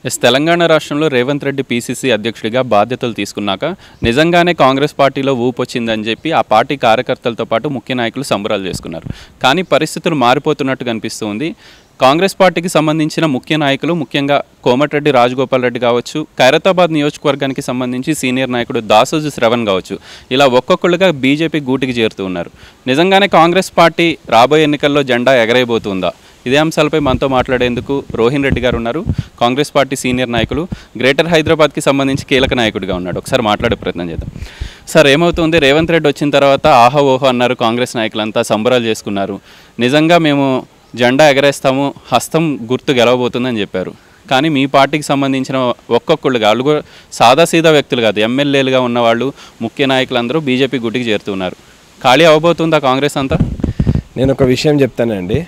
yes Telangana రాష్ట్రంలో Revanth Reddy PCC అధ్యక్షుడిగా బాధ్యతలు తీసుకున్నాక నిజంగానే కాంగ్రెస్ పార్టీలో ఊపు వచ్చిందని చెప్పి ఆ పార్టీ కార్యకర్తలతో పాటు ముఖ్య నాయకులు సంబరాలు చేసుకున్నారు కానీ పరిస్థితులు మారిపోతున్నట్టు కనిపిస్తుంది కాంగ్రెస్ పార్టీకి సంబంధించిన ముఖ్య నాయకులు ముఖ్యంగా కోమటిరెడ్డి రాజగోపాల్ రెడ్డి కావచ్చు ఖైరతాబాద్ నియోజకవర్గానికి సంబంధించి సీనియర్ నాయకుడు దాసోజు శ్రవణ్ కావచ్చు ఇలా ఒక్కొక్కళ్ళుగా బీజేపీ గూటికి చేరుతూ ఉన్నారు నిజంగానే కాంగ్రెస్ పార్టీ రాబోయే ఎన్నికల్లో జెండా ఎగరైపోతుందా ఇదే అంశాలపై మనతో మాట్లాడేందుకు రోహిన్ రెడ్డి గారు ఉన్నారు కాంగ్రెస్ పార్టీ సీనియర్ నాయకులు గ్రేటర్ హైదరాబాద్కి సంబంధించి కీలక నాయకుడిగా ఉన్నాడు ఒకసారి మాట్లాడే ప్రయత్నం చేద్దాం సార్ ఏమవుతుంది రేవంత్ రెడ్డి వచ్చిన తర్వాత ఆహా ఓహో అన్నారు కాంగ్రెస్ నాయకులంతా సంబరాలు చేసుకున్నారు నిజంగా మేము జెండా ఎగరేస్తాము హస్తం గుర్తు గెలవబోతుందని చెప్పారు కానీ మీ పార్టీకి సంబంధించిన ఒక్కొక్కళ్ళుగా వాళ్ళు కూడా సాదాసీదా వ్యక్తులు కాదు ఎమ్మెల్యేలుగా ఉన్నవాళ్ళు ముఖ్య నాయకులందరూ బీజేపీ గుటికి చేరుతున్నారు ఖాళీ అవ్వబోతుందా కాంగ్రెస్ అంతా నేను ఒక విషయం చెప్తానండి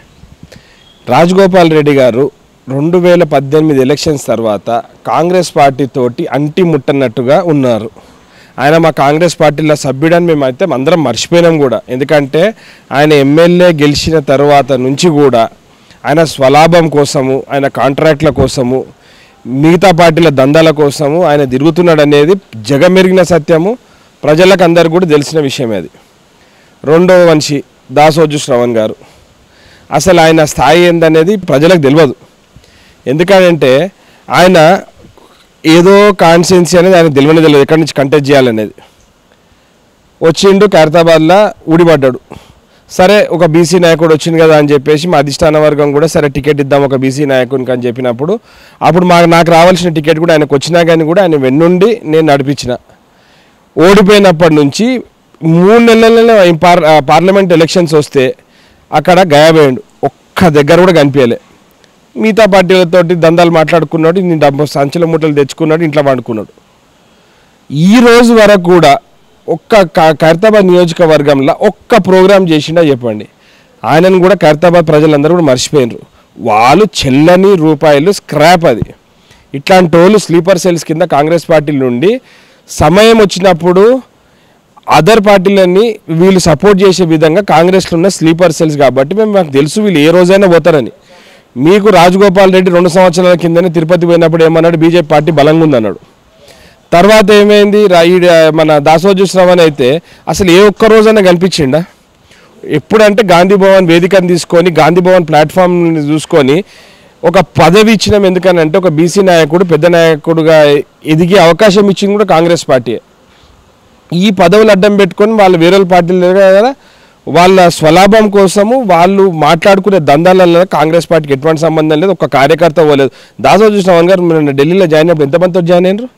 రాజగోపాల్ రెడ్డి గారు రెండు వేల పద్దెనిమిది ఎలక్షన్స్ తర్వాత కాంగ్రెస్ పార్టీతోటి అంటి ముట్టనట్టుగా ఉన్నారు ఆయన మా కాంగ్రెస్ పార్టీలో సభ్యుడని మేమైతే అందరం మర్చిపోయినాం కూడా ఎందుకంటే ఆయన ఎమ్మెల్యే గెలిచిన తర్వాత నుంచి కూడా ఆయన స్వలాభం కోసము ఆయన కాంట్రాక్ట్ల కోసము మిగతా పార్టీల దందాల కోసము ఆయన తిరుగుతున్నాడు అనేది జగమెరిగిన సత్యము ప్రజలకు అందరు కూడా తెలిసిన విషయమే అది రెండవ మనిషి దాసోజు శ్రవణ్ గారు అసలు ఆయన స్థాయి ఏందనేది ప్రజలకు తెలియదు ఎందుకంటే ఆయన ఏదో కాన్స్టిట్యున్సీ అనేది ఆయన తెలియని తెలియదు ఎక్కడి నుంచి కంటెస్ట్ చేయాలనేది వచ్చిండు ఖైరతాబాద్లో ఊడిపడ్డాడు సరే ఒక బీసీ నాయకుడు వచ్చింది కదా అని చెప్పేసి మా అధిష్టాన వర్గం కూడా సరే టికెట్ ఇద్దాం ఒక బీసీ నాయకునికి అని చెప్పినప్పుడు అప్పుడు మా నాకు రావాల్సిన టికెట్ కూడా ఆయనకు వచ్చినా కానీ కూడా ఆయన వెన్నుండి నేను నడిపించిన ఓడిపోయినప్పటి నుంచి మూడు నెలలలో ఈ పార్ ఆ పార్లమెంట్ ఎలక్షన్స్ వస్తే అక్కడ గాయపోయాడు ఒక్క దగ్గర కూడా కనిపించలే మిగతా పార్టీలతోటి దందాలు మాట్లాడుకున్నాడు ఇన్ని డబ్బు సంచుల మూటలు తెచ్చుకున్నాడు ఇంట్లో వండుకున్నాడు ఈ రోజు వరకు కూడా ఒక్క క- ఖైరతాబాద్ నియోజకవర్గంలో ఒక్క ప్రోగ్రామ్ చేసిండా చెప్పండి ఆయనను కూడా ఖైరతాబాద్ ప్రజలందరూ కూడా మర్చిపోయినరు వాళ్ళు చెల్లని రూపాయలు స్క్రాప్ అది ఇట్లాంటి వాళ్ళు స్లీపర్ సెల్స్ కింద కాంగ్రెస్ పార్టీ నుండి సమయం వచ్చినప్పుడు అదర్ పార్టీలన్నీ వీళ్ళు సపోర్ట్ చేసే విధంగా కాంగ్రెస్లో ఉన్న స్లీపర్ సెల్స్ కాబట్టి మేము మాకు తెలుసు వీళ్ళు ఏ రోజైనా పోతారని మీకు రాజగోపాల్ రెడ్డి రెండు సంవత్సరాల కిందనే తిరుపతి పోయినప్పుడు ఏమన్నాడు బీజేపీ పార్టీ బలంగా ఉందన్నాడు తర్వాత ఏమైంది రా- ఈ మన దాసోజు శ్రవణ్ అయితే అసలు ఏ ఒక్క రోజైనా కనిపించిండా ఎప్పుడంటే గాంధీ భవన్ వేదికను తీసుకొని గాంధీ భవన్ ప్లాట్ఫామ్ చూసుకొని ఒక పదవి ఇచ్చినాం ఎందుకనంటే ఒక బీసీ నాయకుడు పెద్ద నాయకుడుగా ఎదిగే అవకాశం ఇచ్చింది కూడా కాంగ్రెస్ పార్టీయే ఈ పదవులు అడ్డం పెట్టుకొని వాళ్ళు వేరే పార్టీలు లేరు కదా వాళ్ళ స్వలాభం కోసము వాళ్ళు మాట్లాడుకునే దందాలలో కాంగ్రెస్ పార్టీకి ఎటువంటి సంబంధం లేదు ఒక కార్యకర్త పోలేదు దాసోజు శ్రవణ్ గారు మీరు ఢిల్లీలో జాయిన్ అయినప్పుడు ఎంతమందితో జాయిన్ అయినారు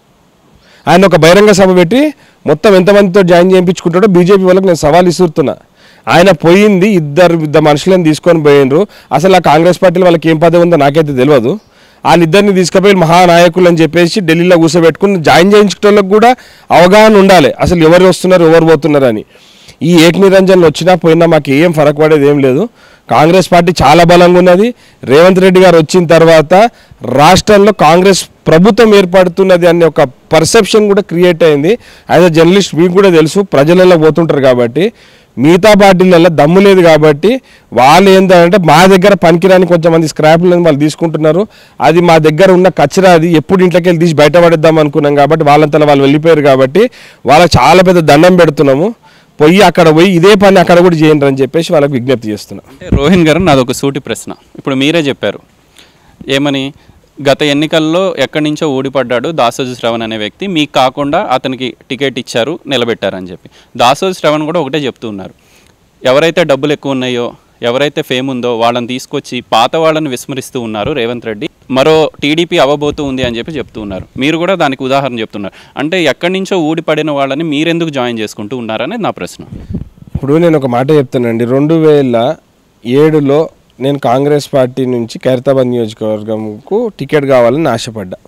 ఆయన ఒక బహిరంగ సభ పెట్టి మొత్తం ఎంతమందితో జాయిన్ చేయించుకుంటాడో బీజేపీ వాళ్ళకి నేను సవాల్ ఇస్తున్నా ఆయన పోయింది ఇద్దరు ఇద్దరు మనుషులను తీసుకొని పోయినరు అసలు ఆ కాంగ్రెస్ పార్టీలో వాళ్ళకి ఏం పదవి ఉందో నాకైతే తెలియదు వాళ్ళిద్దరిని తీసుకుపోయి మహానాయకులు అని చెప్పేసి ఢిల్లీలో కూర్చోబెట్టుకుని జాయిన్ చేయించుకోవడానికి కూడా అవగాహన ఉండాలి అసలు ఎవరు వస్తున్నారు ఎవరు పోతున్నారు అని ఈ ఏక నిరంజన్లు వచ్చినా పోయినా మాకు ఏం ఫరక్ పడేది ఏం లేదు కాంగ్రెస్ పార్టీ చాలా బలంగా ఉన్నది రేవంత్ రెడ్డి గారు వచ్చిన తర్వాత రాష్ట్రంలో కాంగ్రెస్ ప్రభుత్వం ఏర్పడుతున్నది అనే ఒక పర్సెప్షన్ కూడా క్రియేట్ అయింది యాజ్ అ జర్నలిస్ట్ మీకు కూడా తెలుసు ప్రజలలో పోతుంటారు కాబట్టి మిగతా పార్టీలలో దమ్ము లేదు కాబట్టి వాళ్ళు ఏంటంటే మా దగ్గర పనికిరాని కొంతమంది స్క్రాప్లను వాళ్ళు తీసుకుంటున్నారు అది మా దగ్గర ఉన్న కచరా అది ఎప్పుడు ఇంట్లోకి వెళ్ళి తీసి బయటపడేద్దాం అనుకున్నాం కాబట్టి వాళ్ళంతా వాళ్ళు వెళ్ళిపోయారు కాబట్టి వాళ్ళకి చాలా పెద్ద దండం పెడుతున్నాము పోయి అక్కడ పోయి ఇదే పని అక్కడ కూడా చేయండి అని చెప్పేసి వాళ్ళకి విజ్ఞప్తి చేస్తున్నాం అంటే రోహిన్ గారు నాదొక సూటి ప్రశ్న ఇప్పుడు మీరే చెప్పారు ఏమని గత ఎన్నికల్లో ఎక్కడి నుంచో ఊడిపడ్డాడు దాసోజు శ్రవణ్ అనే వ్యక్తి మీకు కాకుండా అతనికి టికెట్ ఇచ్చారు నిలబెట్టారని చెప్పి దాసోజు శ్రవణ్ కూడా ఒకటే చెప్తూ ఉన్నారు ఎవరైతే డబ్బులు ఎక్కువ ఉన్నాయో ఎవరైతే ఫేమ్ ఉందో వాళ్ళని తీసుకొచ్చి పాత వాళ్ళని విస్మరిస్తూ ఉన్నారు రేవంత్ రెడ్డి మరో టీడీపీ అవ్వబోతూ ఉంది అని చెప్పి చెప్తూ ఉన్నారు మీరు కూడా దానికి ఉదాహరణ చెప్తున్నారు అంటే ఎక్కడి నుంచో ఊడిపడిన వాళ్ళని మీరెందుకు జాయిన్ చేసుకుంటూ ఉన్నారనేది నా ప్రశ్న ఇప్పుడు నేను ఒక మాట చెప్తానండి రెండు వేల ఏడులో నేను కాంగ్రెస్ పార్టీ నుంచి ఖైరతాబాద్ నియోజకవర్గంకు టికెట్ కావాలని ఆశపడ్డా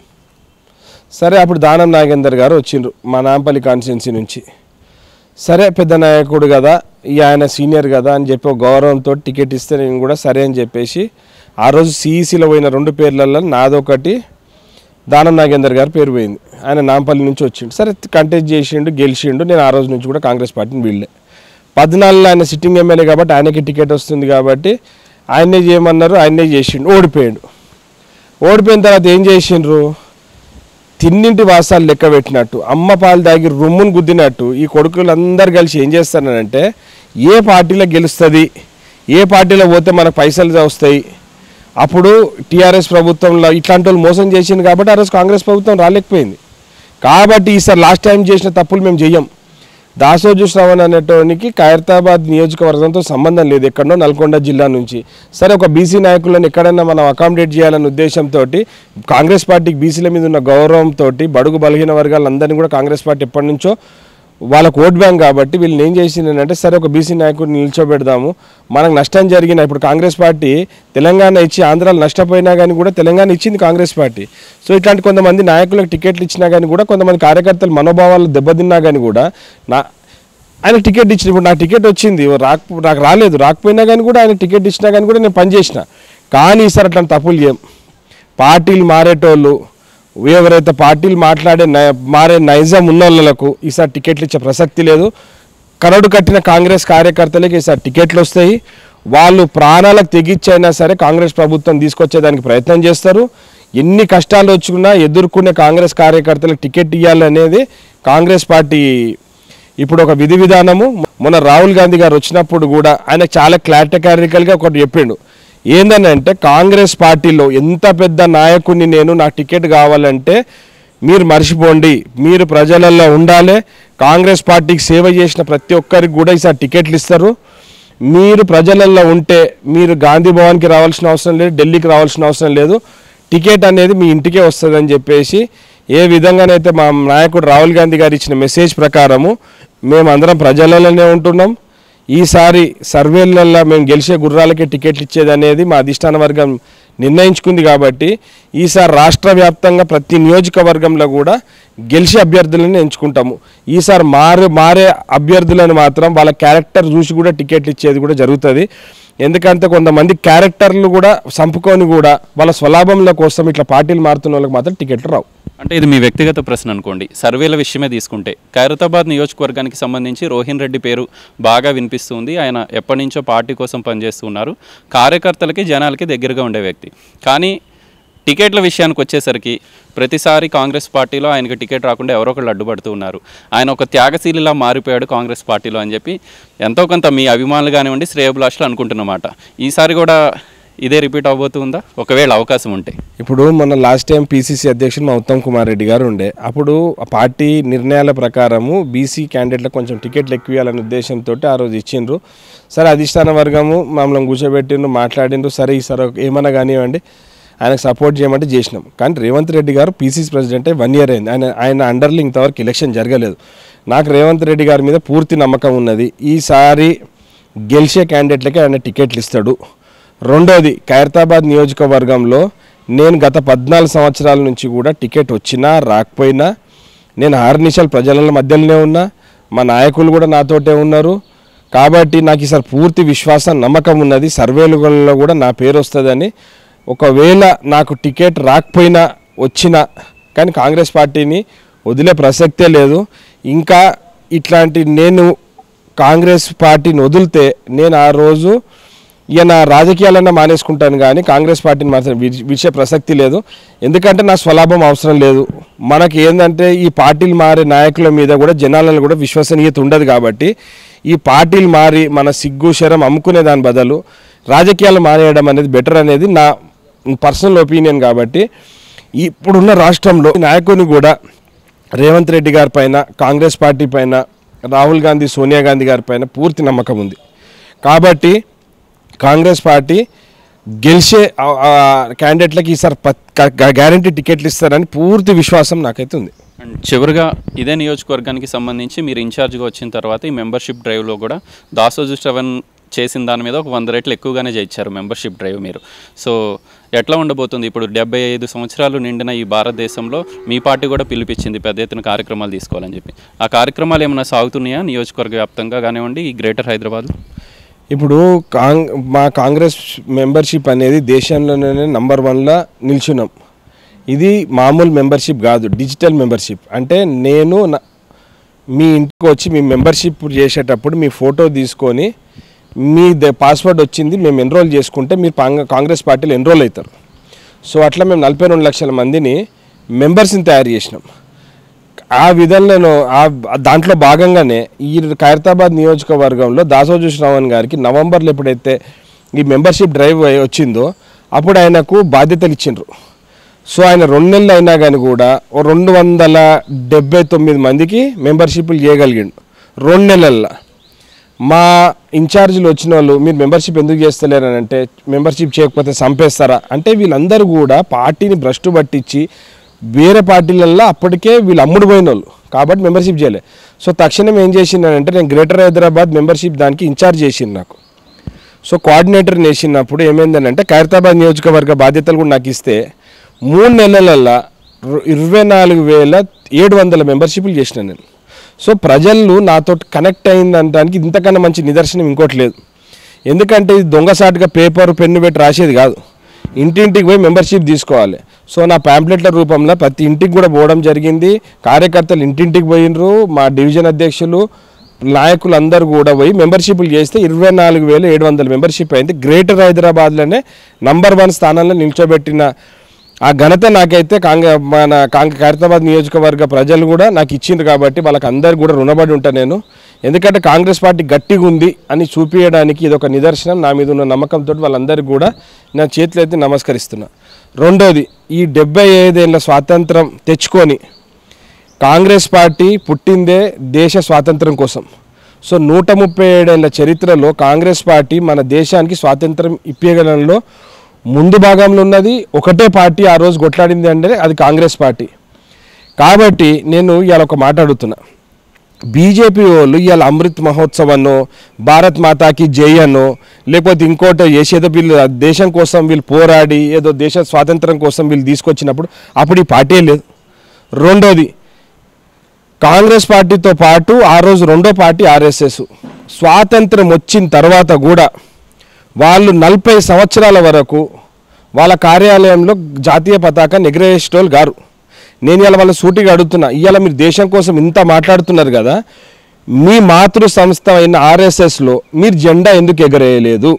సరే అప్పుడు దానం నాగేందర్ గారు వచ్చిండ్రు మా నాంపల్లి కాన్స్టిట్యున్సీ నుంచి సరే పెద్ద నాయకుడు కదా ఈ ఆయన సీనియర్ కదా అని చెప్పి ఒక గౌరవంతో టికెట్ ఇస్తే నేను కూడా సరే అని చెప్పేసి ఆ రోజు సిఈసిలో పోయిన రెండు పేర్లలో నాదొకటి దానం నాగేందర్ గారి పేరు పోయింది ఆయన నాంపల్లి నుంచి వచ్చిండు సరే కంటెస్ట్ చేసిండు గెలిచిండు నేను ఆ రోజు నుంచి కూడా కాంగ్రెస్ పార్టీని వీళ్ళే పద్నాలుగులో ఆయన సిట్టింగ్ ఎమ్మెల్యే కాబట్టి ఆయనకి టికెట్ వస్తుంది కాబట్టి ఆయనే చేయమన్నారు ఆయనే చేసిండు ఓడిపోయాడు ఓడిపోయిన తర్వాత ఏం చేసిండ్రు తిన్నింటి వాసాలు లెక్క పెట్టినట్టు అమ్మ పాలు దాగి రొమ్మును గుద్దినట్టు ఈ కొడుకులు అందరు కలిసి ఏం చేస్తానంటే ఏ పార్టీలో గెలుస్తుంది ఏ పార్టీలో పోతే మనకు పైసలు వస్తాయి అప్పుడు టీఆర్ఎస్ ప్రభుత్వంలో ఇట్లాంటి వాళ్ళు మోసం చేసింది కాబట్టి ఆ రోజు కాంగ్రెస్ ప్రభుత్వం రాలేకపోయింది కాబట్టి ఈసారి లాస్ట్ టైం చేసిన తప్పులు మేము చెయ్యం దాసోజు శ్రవణ్ అనేటోనికి ఖైరతాబాద్ నియోజకవర్గంతో సంబంధం లేదు ఎక్కడో నల్గొండ జిల్లా నుంచి సరే ఒక బీసీ నాయకులను ఎక్కడైనా మనం అకామిడేట్ చేయాలన్న ఉద్దేశంతో కాంగ్రెస్ పార్టీకి బీసీల మీద ఉన్న గౌరవంతో బడుగు బలహీన వర్గాలందరినీ కూడా కాంగ్రెస్ పార్టీ ఎప్పటి నుంచో వాళ్ళకు ఓట్ బ్యాంక్ కాబట్టి వీళ్ళని ఏం చేసిందంటే సరే ఒక బీసీ నాయకుడిని నిల్చోబెడదాము మనకు నష్టం జరిగిన ఇప్పుడు కాంగ్రెస్ పార్టీ తెలంగాణ ఇచ్చి ఆంధ్రాలో నష్టపోయినా కానీ కూడా తెలంగాణ ఇచ్చింది కాంగ్రెస్ పార్టీ సో ఇట్లాంటి కొంతమంది నాయకులకు టికెట్లు ఇచ్చినా కానీ కూడా కొంతమంది కార్యకర్తలు మనోభావాలు దెబ్బతిన్నా కానీ కూడా నా ఆయన టికెట్ ఇచ్చిన ఇప్పుడు నాకు టికెట్ వచ్చింది రాక నాకు రాలేదు రాకపోయినా కానీ కూడా ఆయన టికెట్ ఇచ్చినా కానీ కూడా నేను పనిచేసిన కానీ ఈసారి అట్లాంటి తప్పులు చేయం పార్టీలు మారేటోళ్ళు ఎవరైతే పార్టీలు మాట్లాడే నై- మారే నైజం ఉన్న వాళ్ళకు ఈసారి టికెట్లు ఇచ్చే ప్రసక్తి లేదు కరడు కట్టిన కాంగ్రెస్ కార్యకర్తలకి ఈసారి టికెట్లు వస్తాయి వాళ్ళు ప్రాణాలకు తెగిచ్చైనా సరే కాంగ్రెస్ ప్రభుత్వం తీసుకొచ్చేదానికి ప్రయత్నం చేస్తారు ఎన్ని కష్టాలు వచ్చుకున్నా ఎదుర్కొనే కాంగ్రెస్ కార్యకర్తలకు టికెట్ ఇవ్వాలనేది కాంగ్రెస్ పార్టీ ఇప్పుడు ఒక విధి విధానము మొన్న రాహుల్ గాంధీ గారు వచ్చినప్పుడు కూడా ఆయన చాలా క్లారిటికారికల్గా ఒకటి చెప్పిండు ఏందని అంటే కాంగ్రెస్ పార్టీలో ఎంత పెద్ద నాయకుడిని నేను నాకు టికెట్ కావాలంటే మీరు మర్చిపోండి మీరు ప్రజలలో ఉండాలి కాంగ్రెస్ పార్టీకి సేవ చేసిన ప్రతి ఒక్కరికి కూడా ఈసారి టికెట్లు ఇస్తారు మీరు ప్రజలలో ఉంటే మీరు గాంధీ భవన్కి రావాల్సిన అవసరం లేదు ఢిల్లీకి రావాల్సిన అవసరం లేదు టికెట్ అనేది మీ ఇంటికే వస్తుందని చెప్పేసి ఏ విధంగానైతే మా నాయకుడు రాహుల్ గాంధీ గారు ఇచ్చిన మెసేజ్ ప్రకారము మేమందరం ప్రజలలోనే ఉంటున్నాం ఈసారి సర్వేలలో మేము గెలిచే గుర్రాలకే టికెట్లు ఇచ్చేది అనేది మా అధిష్టాన వర్గం నిర్ణయించుకుంది కాబట్టి ఈసారి రాష్ట్ర వ్యాప్తంగా ప్రతి నియోజకవర్గంలో కూడా గెలిచే అభ్యర్థులను ఎంచుకుంటాము ఈసారి మారే మారే అభ్యర్థులను మాత్రం వాళ్ళ క్యారెక్టర్ చూసి కూడా టికెట్లు ఇచ్చేది కూడా జరుగుతుంది ఎందుకంటే కొంతమంది క్యారెక్టర్లు కూడా చంపుకొని కూడా వాళ్ళ స్వలాభంల కోసం ఇట్లా పార్టీలు మారుతున్న వాళ్ళకి మాత్రం టికెట్లు రావు అంటే ఇది మీ వ్యక్తిగత ప్రశ్న అనుకోండి సర్వేల విషయమే తీసుకుంటే ఖైరతాబాద్ నియోజకవర్గానికి సంబంధించి రోహిన్ రెడ్డి పేరు బాగా వినిపిస్తుంది ఆయన ఎప్పటి నుంచో పార్టీ కోసం పనిచేస్తున్నారు కార్యకర్తలకి జనాలకి దగ్గరగా ఉండే వ్యక్తి కానీ టికెట్ల విషయానికి వచ్చేసరికి ప్రతిసారి కాంగ్రెస్ పార్టీలో ఆయనకి టికెట్ రాకుండా ఎవరో ఒకళ్ళు అడ్డుపడుతూ ఉన్నారు ఆయన ఒక త్యాగశీలిలా మారిపోయాడు కాంగ్రెస్ పార్టీలో అని చెప్పి ఎంతో కొంత మీ అభిమానులు కానివ్వండి శ్రేయభిలాషులు అనుకుంటున్నమాట ఈసారి కూడా ఇదే రిపీట్ అవబోతుందా ఒకవేళ అవకాశం ఉంటే ఇప్పుడు మొన్న లాస్ట్ టైం పీసీసీ అధ్యక్షుడు మా ఉత్తమ్ కుమార్ రెడ్డి గారు ఉండే అప్పుడు ఆ పార్టీ నిర్ణయాల ప్రకారము బీసీ క్యాండిడేట్లకు కొంచెం టికెట్లు ఎక్కువ ఇవ్వాలనే ఉద్దేశంతో ఆ రోజు ఇచ్చిండ్రు సరే అధిష్టాన వర్గము మమ్మల్ని కూర్చోబెట్టిండ్రు మాట్లాడిండ్రు సరే ఈసారి ఏమన్నా కానివ్వండి ఆయనకు సపోర్ట్ చేయమంటే చేసినాం కానీ రేవంత్ రెడ్డి గారు పీసీసీ ప్రెసిడెంట్ అయి వన్ ఇయర్ అయింది ఆయన ఆయన అండర్లో ఇంతవరకు ఎలక్షన్ జరగలేదు నాకు రేవంత్ రెడ్డి గారి మీద పూర్తి నమ్మకం ఉన్నది ఈసారి గెలిచే క్యాండిడేట్లకి ఆయన టికెట్లు ఇస్తాడు రెండోది ఖైరతాబాద్ నియోజకవర్గంలో నేను గత పద్నాలుగు సంవత్సరాల నుంచి కూడా టికెట్ వచ్చినా రాకపోయినా నేను ఆర్నిషాలు ప్రజల మధ్యలోనే ఉన్నా మా నాయకులు కూడా నాతోటే ఉన్నారు కాబట్టి నాకు ఈసారి పూర్తి విశ్వాసం నమ్మకం ఉన్నది సర్వేలలో కూడా నా పేరు వస్తుందని ఒకవేళ నాకు టికెట్ రాకపోయినా వచ్చినా కానీ కాంగ్రెస్ పార్టీని వదిలే ప్రసక్తే లేదు ఇంకా ఇట్లాంటి నేను కాంగ్రెస్ పార్టీని వదిలితే నేను ఆ రోజు ఇక నా రాజకీయాలన్నా మానేసుకుంటాను కానీ కాంగ్రెస్ పార్టీని మాత్రం విడి- విడిచే ప్రసక్తి లేదు ఎందుకంటే నా స్వలాభం అవసరం లేదు మనకి ఏంటంటే ఈ పార్టీలు మారే నాయకుల మీద కూడా జనాలలో కూడా విశ్వసనీయత ఉండదు కాబట్టి ఈ పార్టీలు మారి మన సిగ్గు శరం అమ్ముకునే దాని బదులు రాజకీయాలు మానేయడం అనేది బెటర్ అనేది నా పర్సనల్ ఒపీనియన్ కాబట్టి ఇప్పుడున్న రాష్ట్రంలో నాయకుని కూడా రేవంత్ రెడ్డి గారి పైన కాంగ్రెస్ పార్టీ పైన రాహుల్ గాంధీ సోనియా గాంధీ గారి పైన పూర్తి నమ్మకం ఉంది కాబట్టి కాంగ్రెస్ పార్టీ గెలిచే ఆ- ఆ క్యాండిడేట్లకి ఈసారి గ్యారంటీ టికెట్లు ఇస్తారని పూర్తి విశ్వాసం నాకైతే ఉంది అండ్ చివరిగా ఇదే నియోజకవర్గానికి సంబంధించి మీరు ఇన్ఛార్జ్గా వచ్చిన తర్వాత ఈ మెంబర్షిప్ డ్రైవ్లో కూడా దాసోజు శ్రవణ్ చేసిన దాని మీద ఒక వంద రెట్లు ఎక్కువగానే చేయించారు మెంబర్షిప్ డ్రైవ్ మీరు సో ఎట్లా ఉండబోతుంది ఇప్పుడు డెబ్బై ఐదు సంవత్సరాలు నిండిన ఈ భారతదేశంలో మీ పార్టీ కూడా పిలిపించింది పెద్ద ఎత్తున కార్యక్రమాలు తీసుకోవాలని చెప్పి ఆ కార్యక్రమాలు ఏమైనా సాగుతున్నాయా నియోజకవర్గ వ్యాప్తంగా కానివ్వండి ఈ గ్రేటర్ హైదరాబాద్ ఇప్పుడు కాంగ్ మా కాంగ్రెస్ మెంబర్షిప్ అనేది దేశంలోనే నంబర్ వన్లో నిల్చున్నాం ఇది మామూలు మెంబర్షిప్ కాదు డిజిటల్ మెంబర్షిప్ అంటే నేను నా- మీ ఇంటికి వచ్చి మీ మెంబర్షిప్ చేసేటప్పుడు మీ ఫోటో తీసుకొని మీ ద పాస్వర్డ్ వచ్చింది మేము ఎన్రోల్ చేసుకుంటే మీరు పాంగ- కాంగ్రెస్ పార్టీలో ఎన్రోల్ అవుతారు సో అట్లా మేము నలభై రెండు లక్షల మందిని మెంబర్స్ని తయారు చేసినాం ఆ విధంలో ఆ దాంట్లో భాగంగానే ఈ ఖైరతాబాద్ నియోజకవర్గంలో దాసోజు శ్రవణ్ గారికి నవంబర్లో ఎప్పుడైతే ఈ మెంబర్షిప్ డ్రైవ్ అయి వచ్చిందో అప్పుడు ఆయనకు బాధ్యతలు ఇచ్చిండ్రు సో ఆయన రెండు నెలలు అయినా కానీ కూడా ఓ రెండు వందల డెబ్బై తొమ్మిది మందికి మెంబర్షిప్లు చేయగలిగిండు రెండు నెలల్లో మా ఇన్ఛార్జీలు వచ్చిన వాళ్ళు మీరు మెంబర్షిప్ ఎందుకు చేస్తలేరు అని అంటే మెంబర్షిప్ చేయకపోతే చంపేస్తారా అంటే వీళ్ళందరూ కూడా పార్టీని భ్రష్టు పట్టించి వేరే పార్టీలల్లో అప్పటికే వీళ్ళు అమ్ముడు పోయిన వాళ్ళు కాబట్టి మెంబర్షిప్ చేయలే సో తక్షణం ఏం చేసిందంటే నేను గ్రేటర్ హైదరాబాద్ మెంబర్షిప్ దానికి ఇన్ఛార్జ్ చేసింది నాకు సో కోఆర్డినేటర్ వేసినప్పుడు ఏమైందనంటే ఖైరతాబాద్ నియోజకవర్గ బాధ్యతలు కూడా నాకు ఇస్తే మూడు నెలలల్లో రు- ఇరవై నాలుగు వేల ఏడు వందల మెంబర్షిప్లు చేసిన నేను సో ప్రజలు నాతో కనెక్ట్ అయిందనడానికి ఇంతకన్నా మంచి నిదర్శనం ఇంకోటి లేదు ఎందుకంటే ఇది దొంగసాటుగా పేపర్ పెన్ను పెట్టి రాసేది కాదు ఇంటింటికి పోయి మెంబర్షిప్ తీసుకోవాలి సో నా ప్యాంప్లెట్ల రూపంలో ప్రతి ఇంటికి కూడా పోవడం జరిగింది కార్యకర్తలు ఇంటింటికి పోయినరు మా డివిజన్ అధ్యక్షులు నాయకులు అందరూ కూడా పోయి మెంబర్షిప్లు చేస్తే ఇరవై నాలుగు వేల ఏడు వందల మెంబర్షిప్ అయింది గ్రేటర్ హైదరాబాద్లోనే నంబర్ వన్ స్థానంలో నిల్చోబెట్టిన ఆ ఘనత నాకైతే కాంగ్రె మన కాంగ్రె ఖైరతాబాద్ నియోజకవర్గ ప్రజలు కూడా నాకు ఇచ్చిండ్రు కాబట్టి వాళ్ళకి అందరు కూడా రుణపడి ఉంటాను నేను ఎందుకంటే కాంగ్రెస్ పార్టీ గట్టిగా ఉంది అని చూపించడానికి ఇది ఒక నిదర్శనం నా మీద ఉన్న నమ్మకంతో వాళ్ళందరికీ కూడా నా చేతులు అయితే నమస్కరిస్తున్నా రెండోది ఈ డెబ్బై ఐదేళ్ల స్వాతంత్రం తెచ్చుకొని కాంగ్రెస్ పార్టీ పుట్టిందే దేశ స్వాతంత్రం కోసం సో నూట ముప్పై ఏడేళ్ల చరిత్రలో కాంగ్రెస్ పార్టీ మన దేశానికి స్వాతంత్రం ఇప్పించడంలో ముందు భాగంలో ఉన్నది ఒకటే పార్టీ ఆ రోజు కొట్లాడింది అంటే అది కాంగ్రెస్ పార్టీ కాబట్టి నేను ఇవాళ ఒక మాట అడుగుతున్నా బీజేపీ వాళ్ళు ఇవాళ అమృత్ మహోత్సవన్నో భారత్ మాతాకి జై అనో లేకపోతే ఇంకోటో చేసేదో వీళ్ళు దేశం కోసం వీళ్ళు పోరాడి ఏదో దేశ స్వాతంత్రం కోసం వీళ్ళు తీసుకొచ్చినప్పుడు అప్పుడు ఈ పార్టీ లేదు రెండోది కాంగ్రెస్ పార్టీతో పాటు ఆ రోజు రెండో పార్టీ ఆర్ఎస్ఎస్ స్వాతంత్రం వచ్చిన తర్వాత కూడా వాళ్ళు నలభై సంవత్సరాల వరకు వాళ్ళ కార్యాలయంలో జాతీయ పతాకాన్ని ఎగరేసేటోళ్ళు గారు నేను ఇవాళ వాళ్ళ సూటిగా అడుగుతున్నా ఇవాళ మీరు దేశం కోసం ఇంత మాట్లాడుతున్నారు కదా మీ మాతృ సంస్థ అయిన ఆర్ఎస్ఎస్లో మీరు జెండా ఎందుకు ఎగరేయలేదు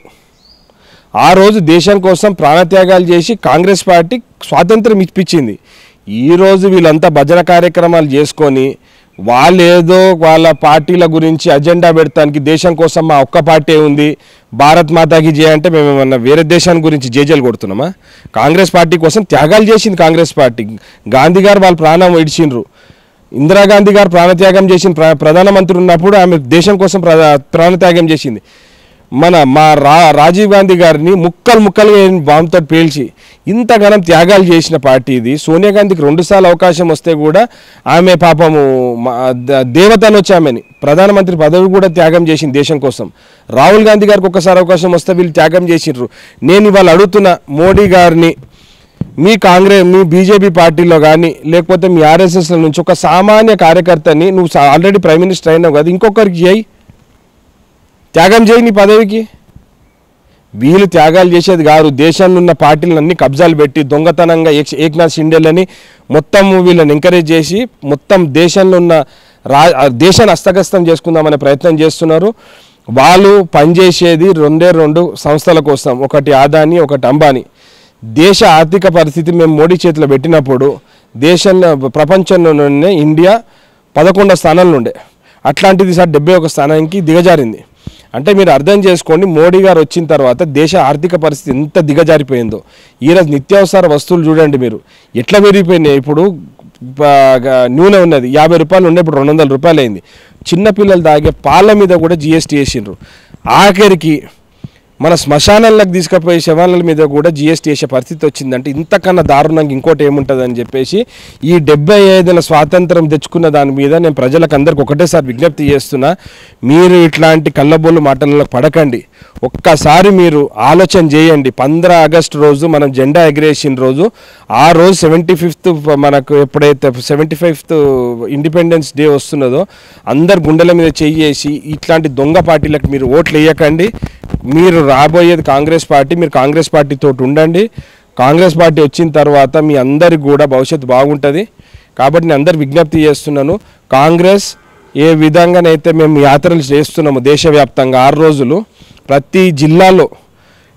ఆ రోజు దేశం కోసం ప్రాణత్యాగాలు చేసి కాంగ్రెస్ పార్టీ స్వాతంత్రం ఇప్పించింది ఈరోజు వీళ్ళంతా భజన కార్యక్రమాలు చేసుకొని వాళ్ళు ఏదో వాళ్ళ పార్టీల గురించి అజెండా పెడతానికి దేశం కోసం మా ఒక్క పార్టీ ఉంది భారత్ మాతాకి జయ అంటే మేము ఏమన్నా వేరే దేశాన్ని గురించి జేజేలు కొడుతున్నామా కాంగ్రెస్ పార్టీ కోసం త్యాగాలు చేసింది కాంగ్రెస్ పార్టీ గాంధీ గారు వాళ్ళ ప్రాణం ఇడిచిండ్రు ఇందిరాగాంధీ గారు ప్రాణత్యాగం చేసిన ప్ర ప్రధానమంత్రి ఉన్నప్పుడు ఆమె దేశం కోసం ప్ర ప్రాణత్యాగం చేసింది మన మా రా రాజీవ్ గాంధీ గారిని ముక్కలు ముక్కలుగా బాంబుతో పేల్చి ఇంతగానం త్యాగాలు చేసిన పార్టీ ఇది సోనియా గాంధీకి రెండుసార్లు అవకాశం వస్తే కూడా ఆమె పాపము మా- ద- దేవతను వచ్చి ఆమెని ప్రధానమంత్రి పదవి కూడా త్యాగం చేసింది దేశం కోసం రాహుల్ గాంధీ గారికి ఒక్కసారి అవకాశం వస్తే వీళ్ళు త్యాగం చేసిండ్రు నేను ఇవాళ అడుగుతున్న మోడీ గారిని మీ కాంగ్రెస్ మీ బీజేపీ పార్టీలో కానీ లేకపోతే మీ ఆర్ఎస్ఎస్ల నుంచి ఒక సామాన్య కార్యకర్తని నువ్వు ఆల్రెడీ ప్రైమ్ మినిస్టర్ అయినావు కదా ఇంకొకరికి చేయి త్యాగం చేయి నీ పదవికి వీళ్ళు త్యాగాలు చేసేది కాదు దేశంలో ఉన్న పార్టీలన్నీ కబ్జాలు పెట్టి దొంగతనంగా ఏక్ ఏక్నాథ్ షిండేలని మొత్తం వీళ్ళని ఎంకరేజ్ చేసి మొత్తం దేశంలో ఉన్న రా ఆ దేశాన్ని హస్తగస్తం చేసుకుందామనే ప్రయత్నం చేస్తున్నారు వాళ్ళు పనిచేసేది రెండే రెండు సంస్థల కోసం ఒకటి ఆదాని ఒకటి అంబానీ దేశ ఆర్థిక పరిస్థితి మేము మోడీ చేతిలో పెట్టినప్పుడు దేశంలో ప్రపంచంలోనే ఇండియా పదకొండో స్థానంలో ఉండే అట్లాంటిది సార్ డెబ్బై ఒక స్థానానికి దిగజారింది అంటే మీరు అర్థం చేసుకోండి మోడీ గారు వచ్చిన తర్వాత దేశ ఆర్థిక పరిస్థితి ఎంత దిగజారిపోయిందో ఈరోజు నిత్యావసర వస్తువులు చూడండి మీరు ఎట్లా పెరిగిపోయినాయి ఇప్పుడు బాగా నూనె ఉన్నది యాభై రూపాయలు ఉండే ఇప్పుడు రెండు వందల రూపాయలు అయింది చిన్నపిల్లలు తాగే పాల మీద కూడా జిఎస్టీ వేసిండ్రు ఆఖరికి మన శ్మశానాలకు తీసుకుపోయే శవాల మీద కూడా జిఎస్టీ వేసే పరిస్థితి వచ్చిందంటే ఇంతకన్నా దారుణంగా ఇంకోటి ఏముంటుందని చెప్పేసి ఈ డెబ్బై ఐదుల స్వాతంత్రం తెచ్చుకున్న దాని మీద నేను ప్రజలకు అందరికి ఒకటేసారి విజ్ఞప్తి చేస్తున్నా మీరు ఇట్లాంటి కళ్ళబొల్లు మాటలలో పడకండి ఒక్కసారి మీరు ఆలోచన చేయండి పంద్ర ఆగస్టు రోజు మనం జెండా ఎగరేసిన రోజు ఆ రోజు సెవెంటీ ఫిఫ్త్ మనకు ఎప్పుడైతే సెవెంటీ ఫిఫ్త్ ఇండిపెండెన్స్ డే వస్తున్నదో అందరు గుండెల మీద చెయ్యేసి ఇట్లాంటి దొంగ పార్టీలకు మీరు ఓట్లు వేయకండి మీరు రాబోయేది కాంగ్రెస్ పార్టీ మీరు కాంగ్రెస్ పార్టీతో ఉండండి కాంగ్రెస్ పార్టీ వచ్చిన తర్వాత మీ అందరికి కూడా భవిష్యత్తు బాగుంటుంది కాబట్టి నేను అందరు విజ్ఞప్తి చేస్తున్నాను కాంగ్రెస్ ఏ విధంగానైతే మేము యాత్రలు చేస్తున్నాము దేశవ్యాప్తంగా ఆరు రోజులు ప్రతి జిల్లాలో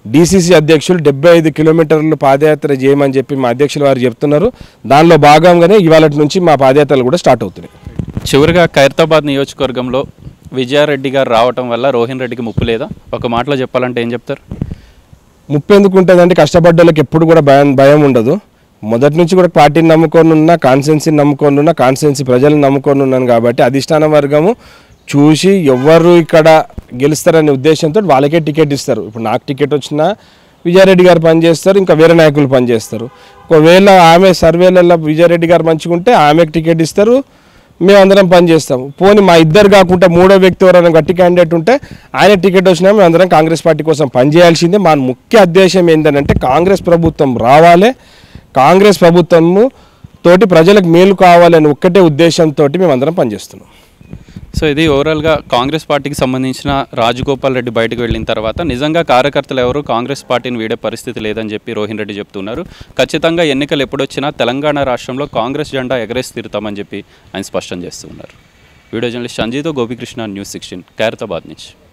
డీసీసీ అధ్యక్షులు డెబ్బై ఐదు కిలోమీటర్లు పాదయాత్ర చేయమని చెప్పి మా అధ్యక్షులు వారు చెప్తున్నారు దానిలో భాగంగానే ఇవాళ నుంచి మా పాదయాత్రలు కూడా స్టార్ట్ అవుతున్నాయి చివరిగా ఖైరతాబాద్ నియోజకవర్గంలో విజయారెడ్డి గారు రావటం వల్ల రోహిన్ రెడ్డికి ముప్పు లేదా ఒక మాటలో చెప్పాలంటే ఏం చెప్తారు ముప్పెందుకు ఉంటుందంటే కష్టపడ్డ వాళ్ళకి ఎప్పుడు కూడా భయం భయం ఉండదు మొదటి నుంచి కూడా పార్టీని నమ్ముకొని ఉన్నా కాన్స్టెన్సీని నమ్ముకొని ఉన్నా కాన్స్టెన్సీ ప్రజలను నమ్ముకొని ఉన్నాను కాబట్టి అధిష్టాన వర్గము చూసి ఎవరు ఇక్కడ గెలుస్తారనే ఉద్దేశంతో వాళ్ళకే టికెట్ ఇస్తారు ఇప్పుడు నాకు టికెట్ వచ్చినా విజయారెడ్డి గారు పనిచేస్తారు ఇంకా వేరే నాయకులు పనిచేస్తారు ఒకవేళ ఆమె సర్వేలలో విజయారెడ్డి గారు మంచిగుంటే ఆమెకు టికెట్ ఇస్తారు మేమందరం పనిచేస్తాం పోనీ మా ఇద్దరు కాకుండా మూడో వ్యక్తి ఎవరైనా గట్టి క్యాండిడేట్ ఉంటే ఆయన టికెట్ వచ్చినా మేమందరం కాంగ్రెస్ పార్టీ కోసం పనిచేయాల్సిందే మా ముఖ్య ఉద్దేశం ఏంటంటే కాంగ్రెస్ ప్రభుత్వం రావాలి కాంగ్రెస్ ప్రభుత్వము తోటి ప్రజలకు మేలు కావాలని ఒక్కటే ఉద్దేశంతో మేమందరం పనిచేస్తున్నాం సో ఇది ఓవరాల్గా కాంగ్రెస్ పార్టీకి సంబంధించిన రాజగోపాల్ రెడ్డి బయటకు వెళ్ళిన తర్వాత నిజంగా కార్యకర్తలు ఎవరు కాంగ్రెస్ పార్టీని వీడే పరిస్థితి లేదని చెప్పి రోహిన్ రెడ్డి చెప్తున్నారు ఖచ్చితంగా ఎన్నికలు ఎప్పుడొచ్చినా తెలంగాణ రాష్ట్రంలో కాంగ్రెస్ జెండా ఎగరేసి తీరుతామని చెప్పి ఆయన స్పష్టం చేస్తున్నారు వీడియో జర్నలిస్ట్ సంజీతో గోపికృష్ణ న్యూస్ సిక్స్టీన్ ఖైరతాబాద్ నుంచి